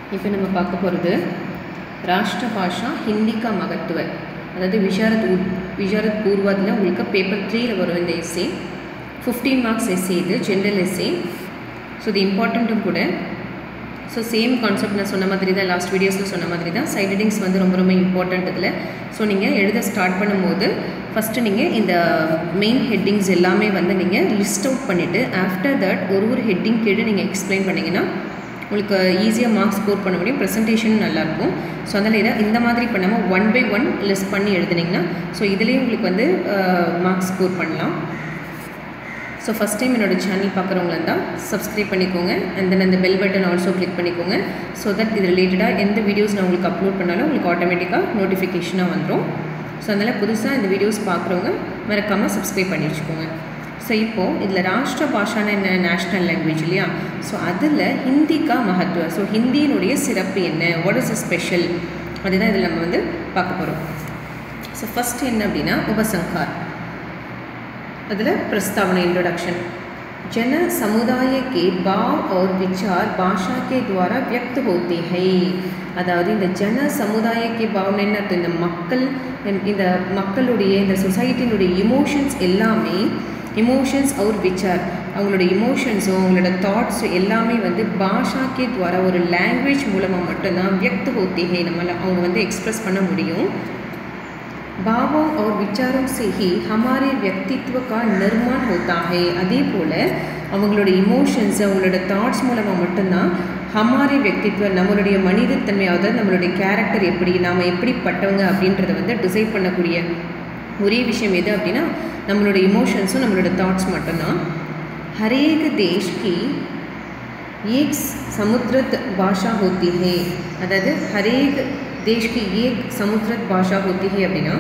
இப்போ நம்ம பார்க்க போகிறது ராஷ்டிர பாஷா ஹிந்திக்கா மகத்துவ அதாவது விஷாரத் உத் விஷாரத் பூர்வாத்தில் உங்களுக்கு பேப்பர் த்ரீயில் வரும் இந்த எஸ்ஸே ஃபிஃப்டீன் மார்க்ஸ் எஸ்ஸே இது ஜென்ரல் எஸ்ஸே ஸோ இது இம்பார்ட்டண்ட்டும் கூட ஸோ சேம் கான்செப்ட் நான் சொன்ன மாதிரி தான் லாஸ்ட் வீடியோஸில் சொன்ன மாதிரி தான் சைட் ஹெட்டிங்ஸ் வந்து ரொம்ப ரொம்ப இம்பார்ட்டண்ட் இதில் ஸோ நீங்கள் எழுத ஸ்டார்ட் பண்ணும்போது ஃபஸ்ட்டு நீங்கள் இந்த மெயின் ஹெட்டிங்ஸ் எல்லாமே வந்து நீங்கள் லிஸ்ட் அவுட் பண்ணிவிட்டு ஆஃப்டர் தட் ஒரு ஒரு ஹெட்டிங் கீழே நீங்கள் எக்ஸ்பிளைன் பண்ணிங்கன்னா உங்களுக்கு ஈஸியாக மார்க்ஸ் ஸ்கோர் பண்ண முடியும் ப்ரெசன்டேஷனும் நல்லாயிருக்கும் ஸோ அதனால் இதை இந்த மாதிரி பண்ணாமல் ஒன் பை ஒன் லிஸ்ட் பண்ணி எழுதுனீங்கன்னா ஸோ இதுலேயும் உங்களுக்கு வந்து மார்க்ஸ் ஸ்கோர் பண்ணலாம் ஸோ ஃபஸ்ட் டைம் என்னோடய சேனல் பார்க்குறவங்களா இருந்தால் சப்ஸ்கிரைப் பண்ணிக்கோங்க அண்ட் தென் அந்த பெல் பட்டன் ஆல்சோ கிளிக் பண்ணிக்கோங்க ஸோ தட் இது ரிலேட்டடாக எந்த வீடியோஸ் நான் உங்களுக்கு அப்லோட் பண்ணாலும் உங்களுக்கு ஆட்டோமேட்டிக்காக நோட்டிஃபிகேஷனாக வந்துடும் ஸோ அதனால் புதுசாக இந்த வீடியோஸ் பார்க்குறவங்க மறக்காமல் சப்ஸ்கிரைப் பண்ணி வச்சுக்கோங்க ஸோ இப்போது இதில் ராஷ்டிர பாஷான என்ன நேஷ்னல் லாங்குவேஜ் இல்லையா ஸோ அதில் ஹிந்திக்கா மகத்துவ ஸோ ஹிந்தியினுடைய சிறப்பு என்ன வாட் இஸ் அ ஸ்பெஷல் அதுதான் இதில் நம்ம வந்து பார்க்க போகிறோம் ஸோ ஃபஸ்ட் என்ன அப்படின்னா உபசங்கார் அதில் प्रस्तावना इंट्रोडक्शन जन समुदाय के भाव और विचार भाषा के द्वारा व्यक्त होते हैं அதாவது இந்த ஜன சமுதாயக்கு பாவனை என்ன அர்த்தம் இந்த மக்கள் இந்த மக்களுடைய இந்த சொசைட்டினுடைய இமோஷன்ஸ் எல்லாமே இமோஷன்ஸ் அவர் விச்சார் அவங்களோட இமோஷன்ஸும் அவங்களோட தாட்ஸும் எல்லாமே வந்து பாஷாக்கே துவாரா ஒரு லாங்குவேஜ் மூலமாக மட்டும்தான் வியக்த ஹோத்திகை நம்மளை அவங்க வந்து எக்ஸ்ப்ரெஸ் பண்ண முடியும் भावों और विचारों से ही हमारे व्यक्तित्व का निर्माण होता है அதே போல் அவங்களோட இமோஷன்ஸ் அவங்களோட தாட்ஸ் மூலமாக மட்டும்தான் ஹமாரி व्यक्तित्व நம்மளுடைய மனிதத்தன்மை அதாவது நம்மளுடைய கேரக்டர் எப்படி நாம் எப்படிப்பட்டவங்க அப்படின்றத வந்து டிசைட் பண்ணக்கூடிய ஒரே விஷயம் எது அப்படின்னா நம்மளோட இமோஷன்ஸும் நம்மளோட தாட்ஸ் மட்டும்தான் ஹரேக் தேஷ் கி ஏக் சமுத்திரத் பாஷா ஹோத்தி ஹே அதாவது ஹரேக் தேஷ் கி ஏக் சமுத்திரத் பாஷா ஹோத்தி ஹே அப்படின்னா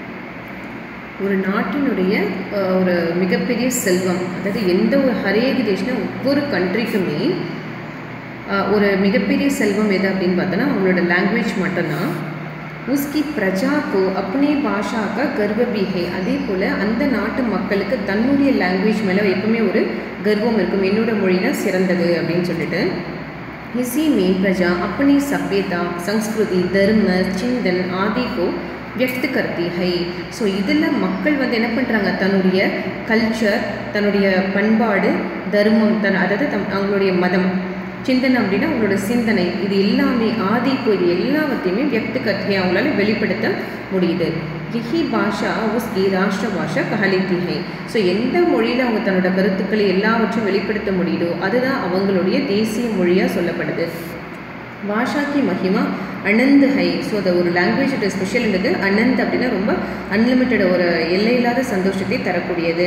ஒரு நாட்டினுடைய ஒரு மிகப்பெரிய செல்வம் அதாவது எந்த ஒரு ஹரேக் தேஷ்னா ஒவ்வொரு கண்ட்ரிக்குமே ஒரு மிகப்பெரிய செல்வம் எது அப்படின்னு பார்த்தோன்னா அவங்களோட லாங்குவேஜ் மட்டும்தான் உஸ்கி பிரஜாக்கோ அப்னே பாஷாக்கா கர்வபிஹே அதே போல் அந்த நாட்டு மக்களுக்கு தன்னுடைய லாங்குவேஜ் மேலே எப்பவுமே ஒரு கர்வம் இருக்கும் என்னோட மொழி தான் சிறந்தது அப்படின்னு சொல்லிட்டு इसी में प्रजा अपनी सभ्यता संस्कृति धर्म चिंतन आदि को व्यक्त करती है ஸோ இதில் மக்கள் வந்து என்ன பண்ணுறாங்க தன்னுடைய கல்ச்சர் தன்னுடைய பண்பாடு தர்மம் தன் அதாவது தம் அவங்களுடைய மதம் சிந்தனை அப்படின்னா அவங்களோட சிந்தனை இது எல்லாமே ஆதிப்பு இது எல்லாவற்றையுமே வியக்த கத்தியை அவங்களால வெளிப்படுத்த முடியுது யஹி பாஷா உஸ்கி ராஷ்டிர பாஷா கஹலித்தி ஹை ஸோ எந்த மொழியில் அவங்க தன்னோட கருத்துக்களை எல்லாவற்றையும் வெளிப்படுத்த முடியுதோ அதுதான் அவங்களுடைய தேசிய மொழியாக சொல்லப்படுது பாஷாக்கி மகிமா அனந்த் ஹை ஸோ அதை ஒரு லாங்குவேஜோட ஸ்பெஷல்ன்றது அனந்த் அப்படின்னா ரொம்ப அன்லிமிட்டட் ஒரு எல்லையில்லாத சந்தோஷத்தை தரக்கூடியது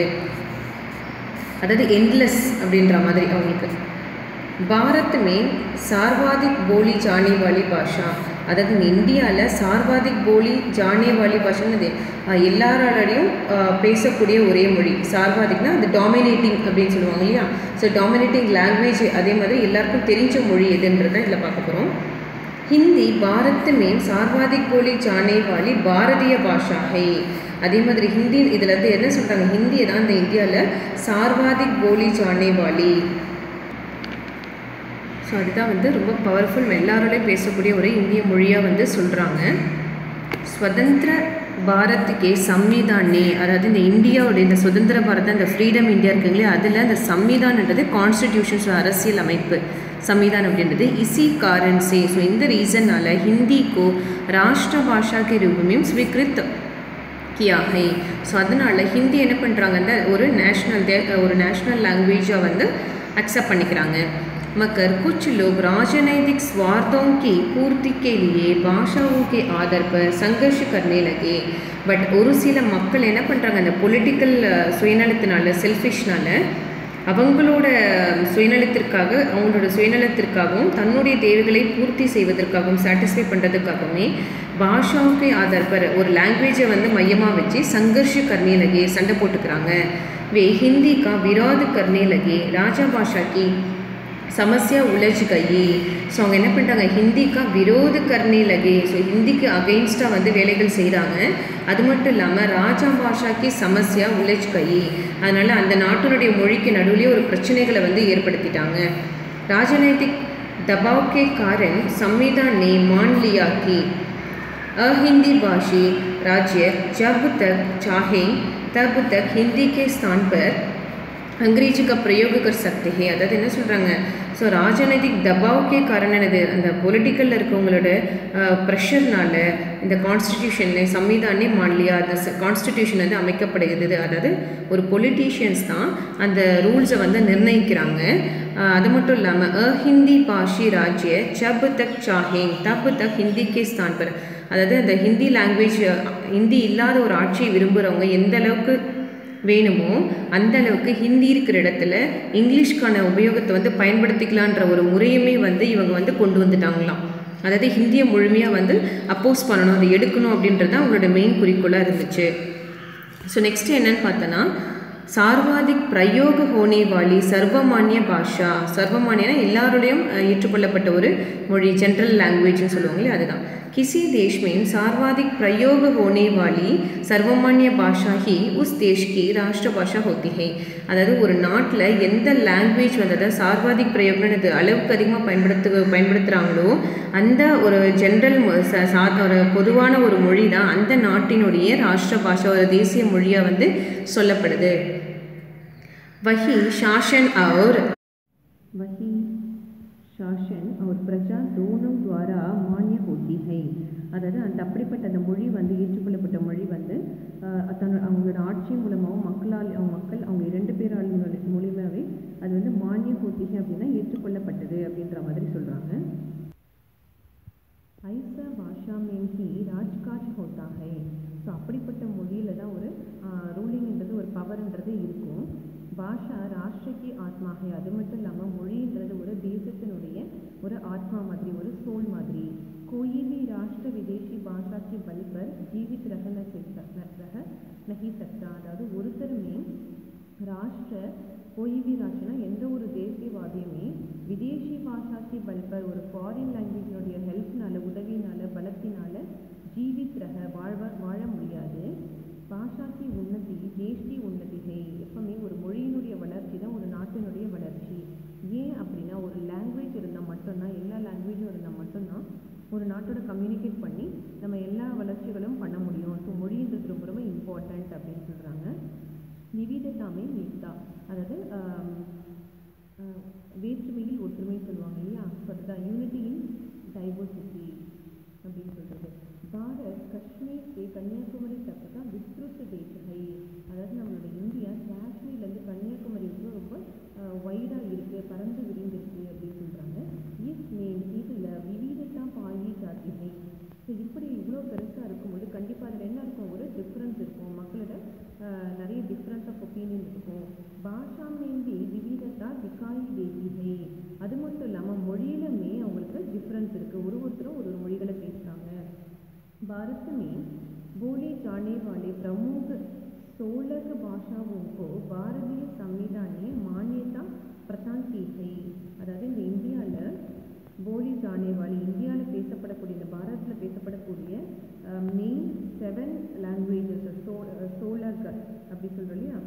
அதாவது எண்ட்லெஸ் அப்படின்ற மாதிரி அவங்களுக்கு பாரத் மே சார்வாதிக் போலி ஜானே வாலி பாஷா அதாவது இந்த இந்தியாவில் சார்வாதிக் போலி ஜானே வாலி பாஷான்னு எல்லாராலையும் பேசக்கூடிய ஒரே மொழி சார்வாதிக்னா அது டாமினேட்டிங் அப்படின்னு சொல்லுவாங்க இல்லையா ஸோ டாமினேட்டிங் லாங்குவேஜ் அதே மாதிரி எல்லாருக்கும் தெரிஞ்ச மொழி எதுன்றதை இதில் பார்க்க போகிறோம் ஹிந்தி பாரத் மே சார்வாதிக் போலி ஜானே வாலி பாரதிய பாஷா ஹை அதே மாதிரி ஹிந்தி இதில் வந்து என்ன சொல்கிறாங்க ஹிந்தியை தான் இந்த இந்தியாவில் சார்வாதிக் போலி ஜானே வாலி ஸோ அதுதான் வந்து ரொம்ப பவர்ஃபுல் எல்லாரோடையும் பேசக்கூடிய ஒரு இந்திய மொழியாக வந்து சொல்கிறாங்க ஸ்வதந்திர பாரத்துக்கே சம்விதானே அதாவது இந்த இந்தியாவுடைய இந்த சுதந்திர பாரத் இந்த ஃப்ரீடம் இந்தியா இருக்குங்களே அதில் இந்த சம்விதான்ன்றது கான்ஸ்டிடியூஷன்ஸ் அரசியல் அமைப்பு சம்விதான் அப்படின்றது இசி காரன் சே ஸோ இந்த ரீசன்னால் ஹிந்திக்கோ ராஷ்டிர பாஷாக்கு ரூபமையும் ஸ்வீகிருத் கியா ஹை ஸோ அதனால் ஹிந்தி என்ன பண்ணுறாங்க ஒரு நேஷ்னல் ஒரு நேஷ்னல் லாங்குவேஜாக வந்து அக்செப்ட் பண்ணிக்கிறாங்க मगर कुछ लोग राजनैतिक स्वार्थों की पूर्ति के लिए भाषाओं के आधार पर संघर्ष करने लगे பட் ஒரு சில மக்கள் என்ன பண்ணுறாங்க அந்த பொலிட்டிக்கல் சுயநலத்தினால செல்ஃபிஷ்னால அவங்களோட சுயநலத்திற்காக அவங்களோட சுயநலத்திற்காகவும் தன்னுடைய தேவைகளை பூர்த்தி செய்வதற்காகவும் சாட்டிஸ்ஃபை பண்ணுறதுக்காகவுமே பாஷாவுக்கு ஆதார் பர் ஒரு லாங்குவேஜை வந்து மையமாக வச்சு சங்கர்ஷ கர்னே லகே சண்டை போட்டுக்கிறாங்க வே ஹிந்தி கா விராது கர்னே லகே ராஜா பாஷா கி சமஸ்யா உலஜ் கயி ஸோ அவங்க என்ன பண்ணுறாங்க ஹிந்திக்கா விரோத கர்ணி லகே ஸோ ஹிந்திக்கு அகெயின்ஸ்டாக வந்து வேலைகள் செய்கிறாங்க அது மட்டும் இல்லாமல் ராஜா பாஷாக்கு சமஸ்யா உலஜ் கயி அதனால் அந்த நாட்டினுடைய மொழிக்கு நடுவுலேயே ஒரு பிரச்சனைகளை வந்து ஏற்படுத்திட்டாங்க ராஜநைதிக் दबाव के कारण संविधान ने मान लिया कि अहिंदी भाषी राज्य जब तक चाहे तब तक हिंदी के स्थान पर अंग्रेजी का प्रयोग कर सकते हैं அதாவது என்ன சொல்கிறாங்க ஸோ ராஜநைதிக் தபாவுக்கே காரணம் என்னது அந்த பொலிட்டிக்கலில் இருக்கவங்களோட ப்ரெஷர்னால இந்த கான்ஸ்டிடியூஷனில் சம்விதானே மாநிலியா அந்த கான்ஸ்டிடியூஷன் வந்து அமைக்கப்படுகிறது அதாவது ஒரு பொலிட்டீஷியன்ஸ் தான் அந்த ரூல்ஸை வந்து நிர்ணயிக்கிறாங்க அது மட்டும் இல்லாமல் அஹிந்தி பாஷி ராஜ்ய ஜப் தக் சாஹேங் தப் தக் ஹிந்திக்கே ஸ்தான் பர் அதாவது அந்த ஹிந்தி லாங்குவேஜ் ஹிந்தி இல்லாத ஒரு ஆட்சியை விரும்புகிறவங்க எந்த அளவுக்கு வேணுமோ அந்த அளவுக்கு ஹிந்தி இருக்கிற இடத்துல இங்கிலீஷ்க்கான உபயோகத்தை வந்து பயன்படுத்திக்கலான்ற ஒரு முறையுமே வந்து இவங்க வந்து கொண்டு வந்துட்டாங்களாம் அதாவது ஹிந்தியை முழுமையாக வந்து அப்போஸ் பண்ணணும் அதை எடுக்கணும் அப்படின்றது தான் அவங்களோட மெயின் குறிக்கோளாக இருந்துச்சு ஸோ நெக்ஸ்ட் என்னன்னு பார்த்தோன்னா சார்வாதிக் பிரயோக ஹோனே வாலி சர்வமானிய பாஷா சர்வமானியனா எல்லாரோடையும் ஏற்றுக்கொள்ளப்பட்ட ஒரு மொழி ஜென்ரல் லாங்குவேஜ்னு சொல்லுவாங்களே அதுதான் किसी देश में सर्वाधिक प्रयोग होने वाली सर्वमान्य भाषा ही उस देश की राष्ट्रभाषा होती है அதாவது ஒரு நாட்டில் எந்த லாங்குவேஜ் வந்து அதாவது சார்வாதிக் பிரயோகம்னு அளவுக்கு அதிகமாக பயன்படுத்து பயன்படுத்துகிறாங்களோ அந்த ஒரு ஜென்ரல் ஒரு பொதுவான ஒரு மொழி தான் அந்த நாட்டினுடைய ராஷ்டிர பாஷா ஒரு தேசிய மொழியாக வந்து சொல்லப்படுது वही शासन और वही शासन और प्रजा दोनों द्वारा मान्य होती है அதாவது அந்த அப்படிப்பட்ட அந்த மொழி வந்து ஏற்றுக்கொள்ளப்பட்ட மொழி வந்து தன்னோட அவங்களோட ஆட்சி மூலமாகவும் மக்களால் அவங்க மக்கள் அவங்க இரண்டு பேரால் மூலியமாகவே அது வந்து மானிய ஹோத்திகை அப்படின்னா ஏற்றுக்கொள்ளப்பட்டது அப்படின்ற மாதிரி சொல்கிறாங்க ஐசா பாஷா மேம் ஹி ராஜ்காஜ் ஹோத்தா ஹை ஸோ அப்படிப்பட்ட மொழியில் தான் ஒரு ரூலிங்ன்றது ஒரு பவர்ன்றது இருக்கும் பாஷா ராஷ்டிரக்கு ஆத்மாகை அது மட்டும் இல்லாமல் மொழின்றது ஒரு தேசத்தினுடைய ஒரு ஆத்மா மாதிரி ஒரு சோல் மாதிரி कोई भी राष्ट्र विदेशी भाषा के बल पर जीवित रह न सकता रह नहीं सकता அதாவது ஒருத்தருமே ராஷ்டிர कोई भी ராஷ்டிரனா எந்த ஒரு தேசியவாதியுமே விதேசி பாஷாக்கு பல்பர் ஒரு ஃபாரின் லாங்குவேஜினுடைய ஹெல்ப்னால உதவினால பலத்தினால ஜீவித் ரக வாழ்வ வாழ முடியாது பாஷாக்கி உன்னதி தேஷ்டி உன்னதி ஹே எப்பவுமே ஒரு மொழியினுடைய வளர்ச்சி தான் ஒரு நாட்டினுடைய வளர்ச்சி ஏன் அப்படின்னா ஒரு லாங்குவேஜ் இருந்தால் மட்டும்தான் எல்லா லாங்குவேஜும் இருந்தால் மட்டும்தான் ஒரு நாட்டோட கம்யூனிகேட் பண்ணி நம்ம எல்லா வளர்ச்சிகளும் பண்ண முடியும் ஸோ மொழின்றது ரொம்ப ரொம்ப இம்பார்ட்டண்ட் அப்படின்னு சொல்கிறாங்க விவிதத்தாமே மீக்தா அதாவது வேற்றுமையில் ஒற்றுமை சொல்லுவாங்க இல்லையா ஸோ அதுதான் யூனிட்டி இன் டைவர்சிட்டி அப்படின்னு சொல்கிறது பாரத் காஷ்மீர் से கன்னியாகுமரி तक का विस्तृत देश है அதாவது நம்மளோட இந்தியா காஷ்மீர்லேருந்து கன்னியாகுமரி வரைக்கும் ரொம்ப வைடாக இருக்குது பறந்து விரிந்திருக்கு அப்படின்னு சொல்கிறாங்க இஸ் மேன் இதில் விவிதத்தா பாயி ஜாதி है ஸோ இப்படி இவ்வளோ பெருசாக இருக்கும்போது கண்டிப்பாக அதில் என்ன இருக்கும் ஒரு டிஃப்ரென்ஸ் இருக்கும் மக்களோட நிறைய டிஃப்ரென்ஸ் ஆஃப் ஒப்பீனியன் இருக்கும் பாஷா மேந்தி விவிதத்தா திகாயி தேதி ஹே அது மட்டும் இல்லாமல் மொழியிலுமே அவங்களுக்கு டிஃப்ரென்ஸ் இருக்குது ஒரு ஒருத்தரும் ஒரு ஒரு மொழிகளை பேசுகிறாங்க भारत में बोले जाने वाले प्रमुख सोलह भाषाओं को भारतीय संविधान ने मान्यता प्रदान की है அதாவது இந்த இந்தியாவில் போலி ஜானே வாலி இந்தியாவில் பேசப்படக்கூடிய இந்த பாரதத்தில் பேசப்படக்கூடிய மெயின் செவன் லாங்குவேஜஸ் சோ சோலக் அப்படி சொல்கிறோம் இல்லையா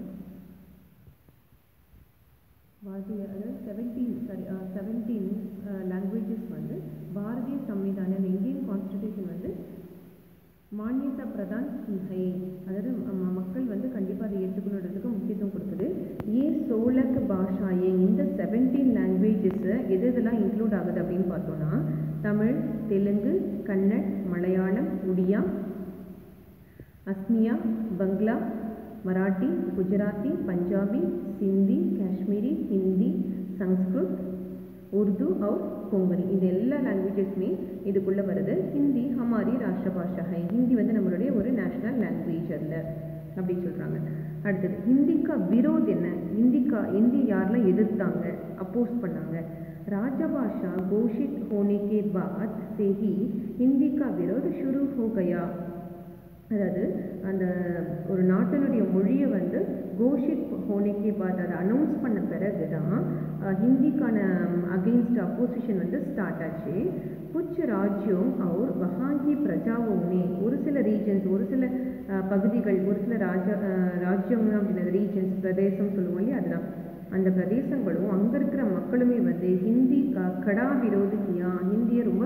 பாரதிய அதாவது செவன்டீன் சாரி செவன்டீன் லாங்குவேஜஸ் வந்து பாரதிய சம்விதானம் இந்த இந்தியன் கான்ஸ்டியூஷன் வந்து மானியதா பிரதான் ஹை அதாவது மக்கள் வந்து கண்டிப்பாக அதை ஏற்றுக்கணுன்றதுக்கு முக்கியத்துவம் கொடுக்குது ஏன் சோலக் பாஷாயே இந்த செவன்டீன் லாங்குவேஜஸை எது இதெல்லாம் இன்க்ளூட் ஆகுது அப்படின்னு பார்த்தோன்னா தமிழ் தெலுங்கு கன்னட் மலையாளம் ஒடியா அஸ்மியா பங்களா மராட்டி குஜராத்தி பஞ்சாபி சிந்தி காஷ்மீரி ஹிந்தி சன்ஸ்கிருத் உருது और கொங்கணி இந்த எல்லா லாங்குவேஜஸுமே இதுக்குள்ளே வருது ஹிந்தி ஹமாரி ராஷ்டிர பாஷா ஹை ஹிந்தி வந்து நம்மளுடைய ஒரு நேஷ்னல் லாங்குவேஜ் அதில் அப்படின்னு சொல்கிறாங்க அடுத்தது ஹிந்திக்கா விரோத் என்ன ஹிந்திக்கா ஹிந்தி யாரெல்லாம் எதிர்த்தாங்க அப்போஸ் பண்ணாங்க राजभाषा घोषित होने के बाद से ही हिंदी का विरोध शुरू हो गया அதாவது அந்த ஒரு நாட்டினுடைய மொழியை வந்து கோஷித் ஹோனிக்கே பாத் அதை அனௌன்ஸ் பண்ண பிறகு தான் ஹிந்திக்கான அகெயின்ஸ்ட் அப்போசிஷன் வந்து ஸ்டார்ட் ஆச்சு குச் ராஜ்யம் அவர் வஹாங்கி பிரஜாவுமே ஒரு சில ரீஜன்ஸ் ஒரு சில பகுதிகள் ஒரு சில ராஜ ராஜ்யம் அப்படின்றது ரீஜன்ஸ் பிரதேசம் சொல்லுவோம் இல்லையா அதுதான் அந்த பிரதேசங்களும் அங்கே இருக்கிற மக்களுமே வந்து ஹிந்தி கா கடா விரோது கியா ஹிந்தியை ரொம்ப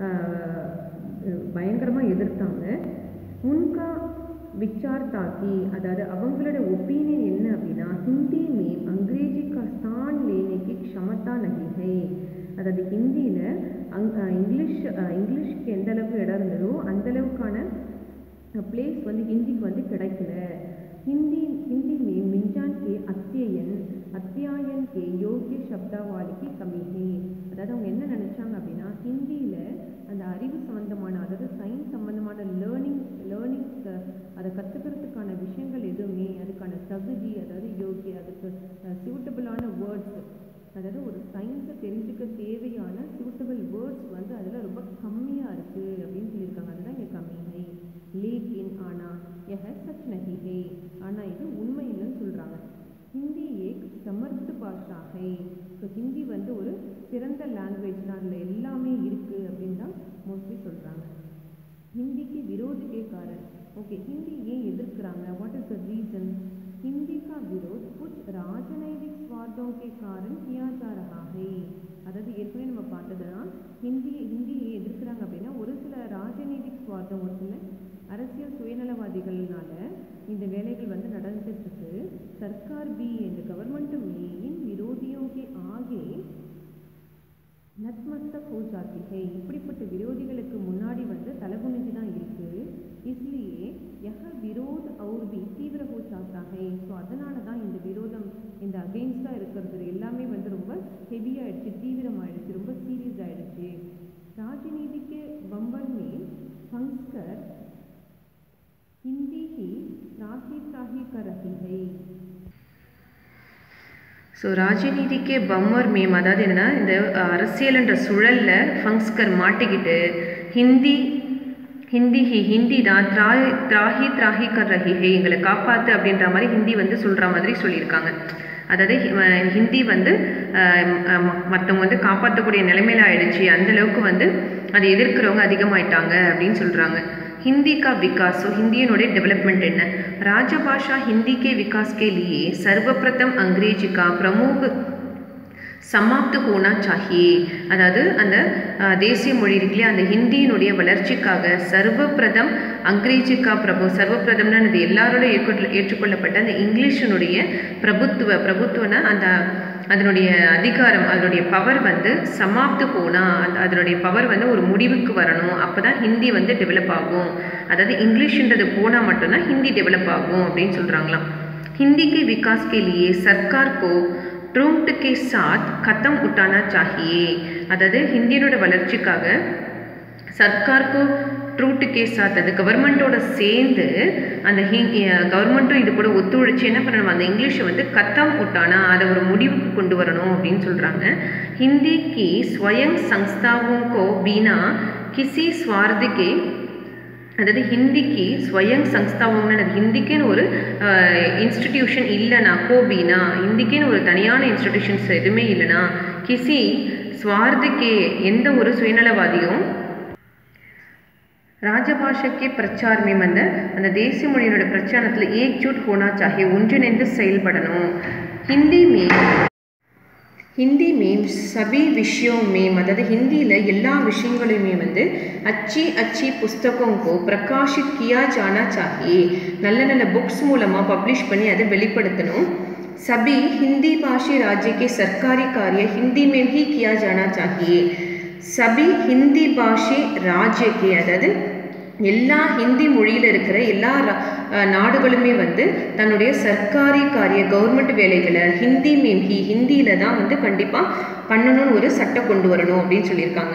பயங்கரமாக எதிர்த்தாங்க உன்கா விச்சார் தாக்கி அதாவது அவங்களோட ஒப்பீனியன் என்ன அப்படின்னா ஹிந்தி மேம் அங்கிரேஜி கா ஸ்தான் லேனேக்கு க்ஷமதா நகிகை அதாவது ஹிந்தியில் அங் இங்கிலீஷ் இங்கிலீஷ்க்கு எந்த அளவுக்கு இடம் இருந்ததோ அந்த அளவுக்கான प्लेस வந்து ஹிந்திக்கு வந்து கிடைக்கல हिंदी हिंदी में मिंजान के अध्ययन अध्ययन के योग्य शब्दावली की कमी है அதாவது அவங்க என்ன நினைச்சாங்க அப்படின்னா ஹிந்தியில் அந்த அறிவு சம்பந்தமான அதாவது சயின்ஸ் சம்பந்தமான லேர்னிங் லேர்னிங் அதை கற்றுக்கிறதுக்கான விஷயங்கள் எதுவுமே அதுக்கான தகுதி அதாவது யோகி அதுக்கு சூட்டபிளான வேர்ட்ஸ் அதாவது ஒரு சயின்ஸை தெரிஞ்சுக்க தேவையான சூட்டபிள் வேர்ட்ஸ் வந்து அதில் ரொம்ப கம்மியாக இருக்குது அப்படின்னு சொல்லியிருக்காங்க அதுதான் இங்கே கம்மி है लेकिन आना यह सच नहीं है ஆனால் இது உண்மை இல்லைன்னு சொல்கிறாங்க ஹிந்தி ஏக் சமர்த்த பாஷா ஹை ஸோ ஹிந்தி வந்து ஒரு சிறந்த லாங்குவேஜ் தான் அதில் எல்லாமே இருக்குது அப்படின்னு தான் மோஸ்ட்லி சொல்கிறாங்க ஹிந்திக்கு விரோதிக்கே காரன் ஓகே ஹிந்தி ஏன் எதிர்க்கிறாங்க what is the reason Hindi का विरोध कुछ राजनैतिक स्वार्थों के कारण किया जा रहा है அதாவது ஏற்கனவே நம்ம பார்த்ததுன்னா ஹிந்தி ஹிந்தியை எதிர்க்கிறாங்க அப்படின்னா ஒரு சில ராஜநீதிக் சுவார்த்தம் ஒரு சில அரசியல் சுயநலவாதிகள்னால இந்த வேலைகள் வந்து நடந்துட்டு இருக்கு சர்க்கார் பி இந்த கவர்மெண்ட் में इन विरोधियों के आगे நத்மஸ்தக் ஹோ ஜாத்தி ஹை இப்படிப்பட்ட விரோதிகளுக்கு முன்னாடி வந்து தலைகுனிஞ்சு தான் இருக்கு इसलिए यह विरोध और भी तीव्र हो जाता है ஸோ அதனால தான் இந்த விரோதம் இந்த அகெயின்ஸ்டாக இருக்கிறது எல்லாமே வந்து ரொம்ப ஹெவி ஆயிடுச்சு தீவிரமாயிடுச்சு ரொம்ப சீரியஸ் ஆயிடுச்சு ராஜநீதிக்கு பம்பர் में फंसकर हिंदी ही त्राही त्राही कर रही है ஸோ ராஜநீதிக்கே பம்மர் மேம் அதாவது என்னென்னா இந்த அரசியல்ன்ற சுழலில் ஃபங்ஸ்கர் மாட்டிக்கிட்டு ஹிந்தி ஹிந்தி ஹி ஹிந்தி தான் திராய் திராஹி திராஹி கர் ரஹி ஹே எங்களை காப்பாற்று அப்படின்ற மாதிரி ஹிந்தி வந்து சொல்கிற மாதிரி சொல்லியிருக்காங்க அதாவது ஹிந்தி வந்து மற்றவங்க வந்து காப்பாற்றக்கூடிய நிலைமையில ஆயிடுச்சு அந்தளவுக்கு வந்து அதை எதிர்க்கிறவங்க அதிகமாயிட்டாங்க அப்படின்னு சொல்கிறாங்க हिंदी का विकास सो हिंदियों डेवलपमेंट है राजभाषा हिंदी के विकास के लिए सर्वप्रथम अंग्रेजी का प्रमुख சமாப்த் ஹோனா சாஹியே அதாவது அந்த தேசிய மொழி இருக்குல்லையா அந்த ஹிந்தியினுடைய வளர்ச்சிக்காக சர்வப்பிரதம் அங்கிரேஜிக்கா பிரபு சர்வப்பிரதம்னா அது எல்லாரோட ஏற்கொள்ள ஏற்றுக்கொள்ளப்பட்ட அந்த இங்கிலீஷினுடைய பிரபுத்துவ பிரபுத்துவனா அந்த அதனுடைய அதிகாரம் அதனுடைய பவர் வந்து சமாப்து போனா அந்த அதனுடைய பவர் வந்து ஒரு முடிவுக்கு வரணும் அப்போ தான் ஹிந்தி வந்து டெவலப் ஆகும் அதாவது இங்கிலீஷ்ன்றது போனால் மட்டும்தான் ஹிந்தி டெவலப் ஆகும் அப்படின்னு சொல்கிறாங்களாம் हिंदी के विकास के लिए सरकार को ट्रूम्ट के साथ खत्म उठाना चाहिए அதாவது ஹிந்தியோட வளர்ச்சிக்காக சர்க்காருக்கு ட்ரூட்டு கேஸ் சாத் அது கவர்மெண்ட்டோட சேர்ந்து அந்த ஹி கவர்மெண்ட்டும் இது கூட ஒத்துழைச்சு என்ன பண்ணணும் அந்த இங்கிலீஷை வந்து கத்தம் விட்டானா அதை ஒரு முடிவுக்கு கொண்டு வரணும் அப்படின்னு சொல்கிறாங்க ஹிந்தி கி ஸ்வயம் சங்ஸ்தாவும் கோ பீனா கிசி ஸ்வார்த்துக்கே அதாவது ஹிந்திக்கு ஸ்வயம் சங்ஸ்தாவம்னு ஹிந்திக்குன்னு ஒரு இன்ஸ்டிடியூஷன் இல்லைனா கோபினா ஹிந்திக்குன்னு ஒரு தனியான இன்ஸ்டிடியூஷன்ஸ் எதுவுமே இல்லைனா கிசி ஸ்வார்த்துக்கே எந்த ஒரு சுயநலவாதியும் ராஜபாஷைக்கே பிரச்சாரமே வந்து அந்த தேசிய மொழியினோட பிரச்சாரத்தில் ஏக்ஜூட் ஹோனா சாஹே ஒன்றிணைந்து செயல்படணும் ஹிந்தி மே ஹிந்தி மேம் சபி விஷயம் மேம் அதாவது ஹிந்தியில் எல்லா விஷயங்களையுமே வந்து அச்சி அச்சி புஸ்தகங்கோ பிரகாஷித் கியா ஜானா சாஹியே நல்ல நல்ல புக்ஸ் மூலமாக பப்ளிஷ் பண்ணி அதை வெளிப்படுத்தணும் सभी हिंदी भाषी राज्य के सरकारी कार्य हिंदी में ही किया जाना चाहिए சபி ஹிந்தி பாஷை ராஜ்யக்கே அதாவது எல்லா ஹிந்தி மொழியில் இருக்கிற எல்லா நாடுகளுமே வந்து தன்னுடைய சர்க்காரி காரிய கவர்மெண்ட் வேலைகளை ஹிந்தி மேம் ஹி ஹிந்தியில் தான் வந்து கண்டிப்பாக பண்ணணும்னு ஒரு சட்டம் கொண்டு வரணும் அப்படின்னு சொல்லியிருக்காங்க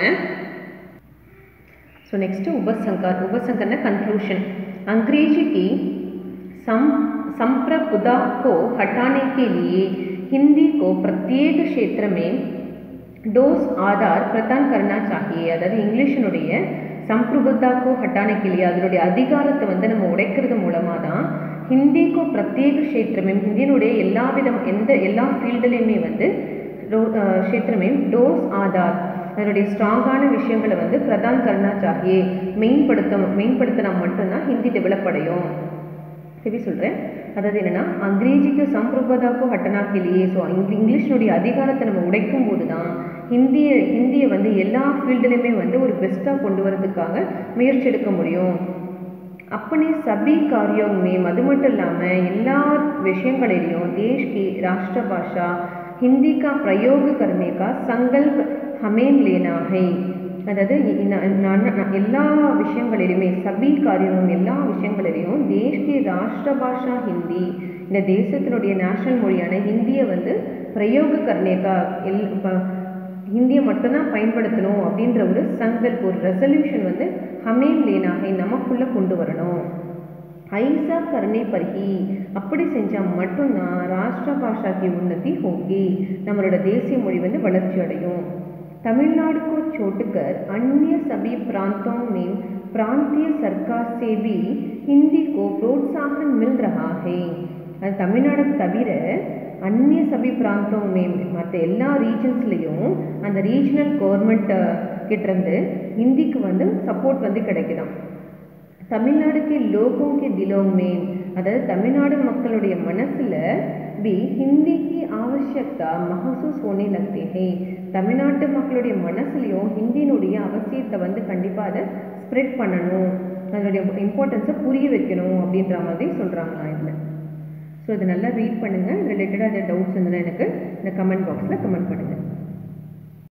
ஸோ நெக்ஸ்ட்டு உபசங்கர் உபசங்கர்னா கன்க்ளூஷன் अंग्रेजी की सम संप्रभुता को हटाने के लिए हिंदी को प्रत्येक क्षेत्र में டோஸ் ஆதார் பிரதான் கர்னா சாஹியே அதாவது இங்கிலீஷினுடைய சம்பிரபுத்தாக்கோ ஹட்டான கிளியே அதனுடைய அதிகாரத்தை வந்து நம்ம உடைக்கிறது மூலமாக தான் ஹிந்திக்கோ பிரத்யேக க்ஷேத்திரமே ஹிந்தியினுடைய எல்லா விதம் எந்த எல்லா ஃபீல்டுலேயுமே வந்து க்ஷேத்திரமே டோஸ் ஆதார் அதனுடைய ஸ்ட்ராங்கான விஷயங்களை வந்து பிரதான் கர்னா சாஹியே மெயின்படுத்த மெயின்படுத்தினா மட்டும்தான் ஹிந்தி டெவலப் அடையும் எப்படி சொல்கிறேன் அதாவது என்னென்னா அங்கிரேஜிக்கு சம்பிரபதாக்கோ ஹட்டனாக்கிலேயே ஸோ இங்கிலீஷனுடைய அதிகாரத்தை நம்ம உடைக்கும் போது தான் ஹிந்திய ஹிந்தியை வந்து எல்லா ஃபீல்டுலையுமே வந்து ஒரு பெஸ்ட்டாக கொண்டு வரதுக்காக முயற்சி எடுக்க முடியும் अपने सभी कार्यों में அது மட்டும் இல்லாமல் எல்லா விஷயங்களிலையும் देश की राष्ट्रभाषा हिंदी का प्रयोग करने का संकल्प हमें लेना है அதாவது எல்லா விஷயங்களிலுமே சபி காரியம் எல்லா விஷயங்களிலையும் தேஷ்கி ராஷ்டிர பாஷா ஹிந்தி இந்த தேசத்தினுடைய நேஷனல் மொழியான ஹிந்தியை வந்து பிரயோக கர்ணேகா எல் ஹிந்தியை மட்டும்தான் பயன்படுத்தணும் அப்படின்ற ஒரு சங்கல்ப் ஒரு ரெசல்யூஷன் வந்து ஹமேம் லேனாகை நமக்குள்ளே கொண்டு வரணும் ஐசா கருணை பர்ஹி அப்படி செஞ்சால் மட்டும்தான் ராஷ்டிர பாஷாக்கு உன்னதி ஹோகி நம்மளோட தேசிய மொழி வந்து வளர்ச்சி அடையும் तमिलनाडु को छोड़कर अन्य सभी प्रांतों में प्रांतीय सरकार से भी हिंदी को प्रोत्साहन मिल रहा है அது தமிழ்நாடு தவிர அந்நிய சபி பிராந்தமே மற்ற எல்லா ரீஜன்ஸ்லேயும் அந்த ரீஜனல் கவர்மெண்ட் கிட்டேருந்து ஹிந்திக்கு வந்து சப்போர்ட் வந்து கிடைக்குதாம் தமிழ்நாடு கே லோகோं के दिलों में அதாவது தமிழ்நாடு மக்களுடைய மனசில் भी हिंदी की आवश्यकता महसूस होने लगते हैं தமிழ்நாட்டு மக்களுடைய மனசுலையும் ஹிந்தியினுடைய அவசியத்தை வந்து கண்டிப்பாக அதை ஸ்ப்ரெட் பண்ணணும் அதனுடைய இம்பார்ட்டன்ஸை புரிய வைக்கணும் அப்படின்ற மாதிரி சொல்கிறாங்களாம் இதில் ஸோ இதை நல்லா ரீட் பண்ணுங்கள் ரிலேட்டடாக ஏதாவது டவுட்ஸ் இருந்ததுன்னா எனக்கு இந்த கமெண்ட் பாக்ஸில் கமெண்ட் பண்ணுங்கள்